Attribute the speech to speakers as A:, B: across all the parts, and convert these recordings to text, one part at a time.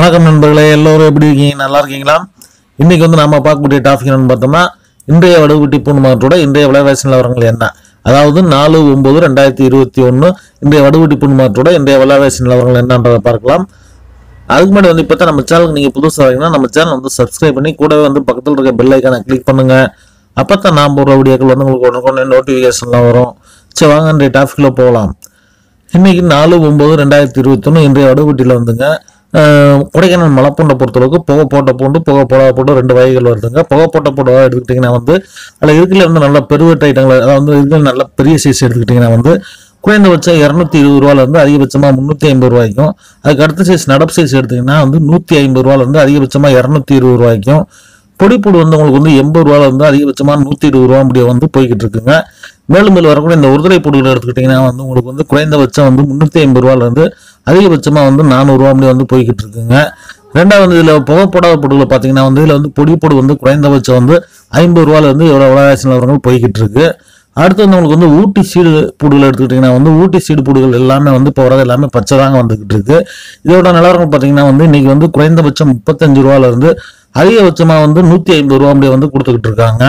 A: வணக்கம் நண்பர்களே எல்லோரும் எப்படி இருக்கீங்க நல்லா இருக்கீங்களா இன்னைக்கு வந்து நாம பார்க்கக்கூடிய டாபிக் என்னன்னு பார்த்தோம்னா இன்றைய வடுகுட்டி பூர்ணிமாற்றோட இன்றைய விலைவாசி நிலவரங்கள் என்ன அதாவது நாலு ஒன்பது ரெண்டாயிரத்தி இருபத்தி ஒன்று இன்றைய வடுகுட்டி பூர்ணிமாற்றோட இன்றைய விலைவாசி நிலவரங்கள் என்னன்றதை பார்க்கலாம் அதுக்கு முன்னாடி வந்து இப்போ தான் நம்ம சேனலுக்கு நீங்கள் புதுசாக வரீங்கன்னா நம்ம சேனல் வந்து சப்ஸ்கிரைப் பண்ணி கூடவே வந்து பக்கத்தில் இருக்க பெல் ஐக்கானை கிளிக் பண்ணுங்க அப்போ தான் நான் போடுற வீடியோக்கள் வந்து உங்களுக்கு உடனே உடனே நோட்டிஃபிகேஷன்லாம் வரும் சரி வாங்க இன்றைய டாபிக்ல போகலாம் இன்னைக்கு நாலு ஒன்பது ரெண்டாயிரத்தி இருபத்தொன்று இன்றைய வடுகுட்டியில் வந்துங்க அஹ், கொடைக்கானல் மலைப்பூண்டை பொறுத்தளவுக்கு புகை போட்ட பூண்டு புகை போடாத பூண்டு ரெண்டு வகைகள் வருதுங்க புகை போட்ட பூண்டு எடுத்துக்கிட்டிங்கன்னா வந்து அதில் இருக்கிற வந்து நல்ல பெருவெட்ட ஐட்டங்கள் அதாவது இருக்கிற நல்ல பெரிய சைஸ் எடுத்துக்கிட்டிங்கன்னா வந்து குறைந்தபட்சம் இரநூத்தி இருபது ரூபாலேருந்து அதிகபட்சமாக முந்நூற்றி ஐம்பது ரூபாய்க்கும் அதுக்கு அடுத்த சைஸ் நடப்பு சைஸ் எடுத்திங்கன்னா வந்து நூற்றி ஐம்பது ரூபாலேருந்து அதிகபட்சமாக இரநூத்தி இருபது ரூபாய்க்கும் பொடிப்பூடு வந்து உங்களுக்கு வந்து எண்பது ரூபால இருந்து அதிகபட்சமாக நூற்றி இருபது ரூபா முடிய வந்து போய்கிட்டு இருக்குங்க மேலும் மேலும் வரக்கூடிய இந்த உருதுரை பொருட்கள் எடுத்துக்கிட்டிங்கன்னா வந்து உங்களுக்கு வந்து குறைந்தபட்சம் வந்து முந்நூற்றி ஐம்பது ரூபால இருந்து அதிகபட்சமாக வந்து நானூறுரூவா முடிய வந்து போய்கிட்டு இருக்குங்க ரெண்டாவது வந்து இதில் புகைப்படாத பொருட்களை பார்த்தீங்கன்னா வந்து இதில் வந்து பொடிப்பொடி வந்து குறைந்தபட்சம் வந்து ஐம்பது ரூபால இருந்து இவ்வளோ விலைவாசி நிலவரங்கள் போய்கிட்டு இருக்கு அடுத்து வந்து உங்களுக்கு வந்து ஊட்டி சீடு பூடுகள் எடுத்துக்கிட்டிங்கன்னா வந்து ஊட்டி சீடு பூடுகள் எல்லாமே வந்து இப்போ வரது எல்லாமே பச்சை தாங்க வந்துகிட்டு இருக்கு இதோட நிலவரங்கள் பார்த்தீங்கன்னா வந்து இன்னைக்கு வந்து குறைந்தபட்சம் முப்பத்தஞ்சு ரூபால இருந்து அதிகபட்சமாக வந்து நூற்றி ஐம்பது ரூபா அப்படியே வந்து கொடுத்துக்கிட்டு இருக்காங்க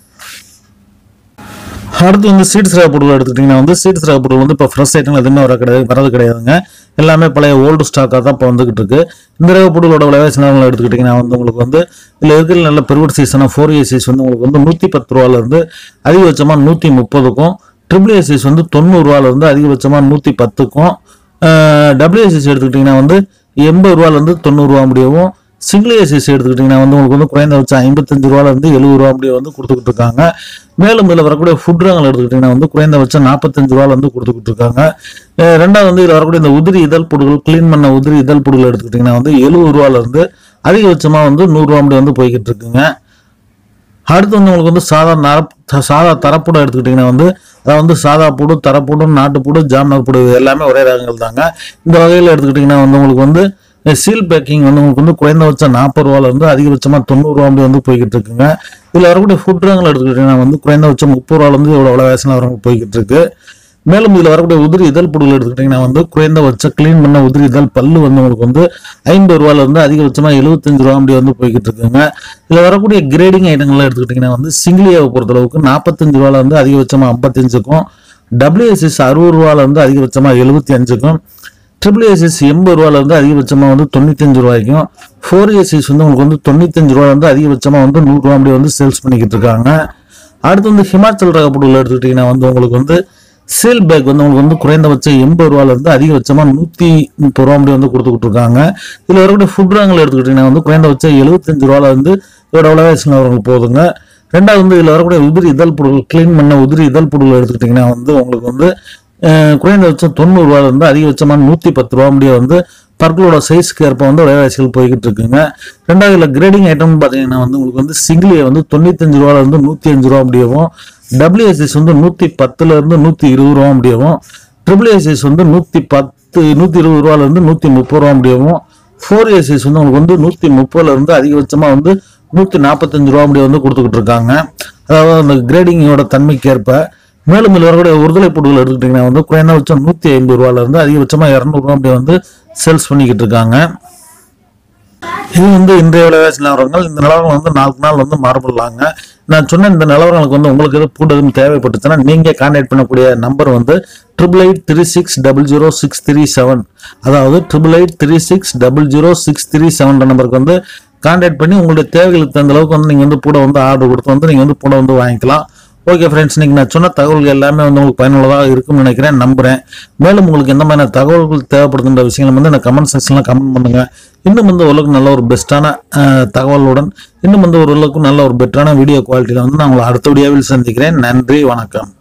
A: அடுத்து வந்து சீட்ஸ் ரக பொருட்கள் எடுத்துக்கிட்டிங்கன்னா வந்து சீட்ஸ் ரக பொருட்கள் வந்து இப்போ ஃப்ரெஷ் ஐட்டங்கள் எதுவுமே வர கிடையாது வரது கிடையாதுங்க எல்லாமே பழைய ஓல்டு ஸ்டாக்காக தான் இப்போ வந்துகிட்டு இருக்கு இந்த ரக பொருட்களோட விலைவாசி நிலவரங்கள் எடுத்துக்கிட்டிங்கன்னா வந்து உங்களுக்கு வந்து இதில் இருக்கிற நல்ல பெருவட் சீசனாக ஃபோர் ஏ சீஸ் வந்து உங்களுக்கு வந்து நூற்றி பத்து ரூபாலேருந்து அதிகபட்சமாக நூற்றி முப்பதுக்கும் ட்ரிபிள் ஏ சீஸ் வந்து தொண்ணூறுரூவாலேருந்து அதிகபட்சமாக நூற்றி பத்துக்கும் டபிள்யூஎஸ்எஸ் எடுத்துக்கிட்டிங்கன்னா வந்து எண்பது ரூபாலேருந்து தொண்ணூறுரூவா முடியவும் சிங்கிள் ஏசிஎஸ் எடுத்துக்கிட்டிங்கன்னா வந்து உங்களுக்கு வந்து குறைந்தபட்சம் ஐம்பத்தஞ்சு ரூபாலேருந்து எழுபது ரூபா முடிய வந்து கொடுத்துக்கிட்டு இருக்காங்க மேலும் இதில் வரக்கூடிய ஃபுட் ரகங்கள் எடுத்துக்கிட்டிங்கன்னா வந்து குறைந்தபட்சம் நாற்பத்தஞ்சு ரூபாலேருந்து கொடுத்துக்கிட்டு இருக்காங்க அஹ் ரெண்டாவது வந்து இதில் வரக்கூடிய இந்த உதிரி இதழ் பொருட்கள் க்ளீன் பண்ண உதிரி இதழ் பொருட்கள் எடுத்துக்கிட்டிங்கன்னா வந்து எழுபது ரூபாலேருந்து அதிகபட்சமாக வந்து நூறுரூவா முடிய வந்து போய்கிட்டு இருக்குங்க அடுத்து வந்து உங்களுக்கு வந்து சாதா நரப் த- சாதா தரப்புடம் எடுத்துக்கிட்டிங்கன்னா வந்து அதாவது வந்து சாதா பூடு தரப்புடு நாட்டுப்பூடு ஜாம்னர் பூடு இது எல்லாமே ஒரே ரகங்கள் தாங்க இந்த வகையில் எடுத்துக்கிட்டிங்கன்னா வந்து உங்களுக்கு வந்து சீல் பேக்கிங் வந்து உங்களுக்கு வந்து குறைந்தபட்சம் நாற்பது ரூபாலேருந்து அதிகபட்சமாக தொண்ணூறுரூவா அப்படி வந்து போய்கிட்டு இருக்குங்க இதில் வரக்கூடிய ஃபுட் ரகங்கள் எடுத்துக்கிட்டிங்கன்னா வந்து குறைந்தபட்சம் முப்பது ரூபாலேருந்து இவ்வளோ விலை வேசன வரவங்க போய்கிட்டு இருக்கு மேலும் இதில் வரக்கூடிய உதிரி இதழ் பொருட்கள் எடுத்துக்கிட்டிங்கன்னா வந்து குறைந்தபட்சம் க்ளீன் பண்ண உதிரி இதழ் பல்லு வந்து உங்களுக்கு வந்து ஐம்பது ரூபால இருந்து அதிகபட்சமாக எழுபத்தஞ்சு ரூபா அப்படி வந்து போய்கிட்டு இருக்குங்க இதில் வரக்கூடிய கிரேடிங் ஐட்டங்கள்லாம் எடுத்துக்கிட்டிங்கன்னா வந்து சிங்கிளியாவை பொறுத்தளவுக்கு நாற்பத்தஞ்சு ரூபால இருந்து அதிகபட்சமாக ஐம்பத்தஞ்சுக்கும் டபிள்யூஎஸ்எஸ் அறுபது ரூபால இருந்து அதிகபட்சமாக எழுபத்தி அஞ்சுக்கும் ட்ரிபிள் ஏசிஎஸ் எண்பது ரூபால இருந்து அதிகபட்சமாக வந்து தொண்ணூத்தஞ்சு ரூபாய்க்கும் ஃபோர் ஏசிஎஸ் வந்து உங்களுக்கு வந்து தொண்ணூத்தஞ்சு ரூபால இருந்து அதிகபட்சமாக வந்து நூறுரூவா அப்படி வந்து சேல்ஸ் பண்ணிக்கிட்டு இருக்காங்க அடுத்து வந்து ஹிமாச்சல் ரக பொருட்கள் எடுத்துக்கிட்டிங்கன்னா வந்து உங்களுக்கு வந்து சேல் பேக் வந்து உங்களுக்கு வந்து குறைந்தபட்சம் எண்பது ரூபால இருந்து அதிகபட்சமாக நூற்றி முப்பது ரூபா அப்படி வந்து கொடுத்துக்கிட்டு இருக்காங்க இதில் வரக்கூடிய ஃபுட் ரகங்கள் எடுத்துக்கிட்டிங்கன்னா வந்து குறைந்தபட்சம் எழுபத்தஞ்சு ரூபால இருந்து இதோட விலைவாசி அவங்களுக்கு போகுதுங்க ரெண்டாவது வந்து இதில் வரக்கூடிய உதிரி இதழ் பொருட்கள் க்ளீன் பண்ண உதிரி இதழ் பொருட்கள் எடுத்துக்கிட்டிங்கன்னா வந்து உங்களுக்கு வந்து அஹ், குறைந்தபட்சம் தொண்ணூறு ரூபால இருந்து அதிகபட்சமாக நூற்றி பத்து ரூபா முடிய வந்து பற்களோட சைஸ்க்கு ஏற்ப வந்து விலைவாசிகள் போய்கிட்டு இருக்குங்க ரெண்டாவது இதில் கிரேடிங் ஐட்டம் பார்த்தீங்கன்னா வந்து உங்களுக்கு வந்து சிங்கிளியை வந்து தொண்ணூத்தஞ்சு ரூபால இருந்து நூற்றி அஞ்சு ரூபா முடியவும் டபிள்யூஎஸ்எஸ் வந்து நூற்றி பத்துல இருந்து நூற்றி இருபது ரூபா முடியவும் ட்ரிபிள் ஏசிஎஸ் வந்து நூற்றி பத்து நூற்றி இருபது ரூபால இருந்து நூற்றி முப்பது ரூபா முடியவும் ஃபோர் ஏசிஎஸ் வந்து உங்களுக்கு வந்து நூற்றி முப்பதுல இருந்து அதிகபட்சமாக வந்து நூற்றி நாற்பத்தஞ்சு ரூபா முடிய வந்து கொடுத்துக்கிட்டு இருக்காங்க அதாவது அந்த கிரேடிங்கோட தன்மைக்கு ஏற்ப மேலும் இதில் வரக்கூடிய ஒருதலை பொருட்கள் எடுத்துக்கிட்டிங்கன்னா வந்து குறைந்தபட்சம் நூற்றி ஐம்பது ரூபால இருந்து அதிகபட்சமாக இரநூறுவா அப்படி வந்து சேல்ஸ் பண்ணிக்கிட்டு இருக்காங்க இது வந்து இன்றைய விலைவாசி நிலவரங்கள் இந்த நிலவரங்கள் வந்து நாளுக்கு நாள் வந்து மாறுபடலாங்க நான் சொன்ன இந்த நிலவரங்களுக்கு வந்து உங்களுக்கு எது கூடுதலும் தேவைப்பட்டுச்சுன்னா நீங்கள் கான்டாக்ட் பண்ணக்கூடிய நம்பர் வந்து triple eight three six double zero six three seven அதாவது triple eight three six double zero six three seven நம்பருக்கு வந்து கான்டாக்ட் பண்ணி உங்களுடைய தேவைகளுக்கு தகுந்த அளவுக்கு வந்து நீங்கள் வந்து கூட வந்து ஆர்டர் கொடுத்து வந்து நீங்கள் வந்து கூட வந்து வாங்கிக்கலாம் ஓகே ஃப்ரெண்ட்ஸ் இன்னைக்கு நான் சொன்ன தகவல்கள் எல்லாமே வந்து உங்களுக்கு பயனுள்ளதாக இருக்கும்னு நினைக்கிறேன் நம்புறேன் மேலும் உங்களுக்கு எந்த மாதிரி தகவல்கள் தேவைப்படுதுன்ற விஷயங்களை வந்து எனக்கு கமெண்ட் செக்ஷனில் கமெண்ட் பண்ணுங்க இன்னும் வந்து ஓரளவுக்கு நல்ல ஒரு பெஸ்ட்டான தகவலுடன் இன்னும் வந்து ஓரளவுக்கு நல்ல ஒரு பெட்டரான வீடியோ குவாலிட்டியில் வந்து நான் உங்களை அடுத்த வீடியோவில் சந்திக்கிறேன் நன்றி வணக்கம்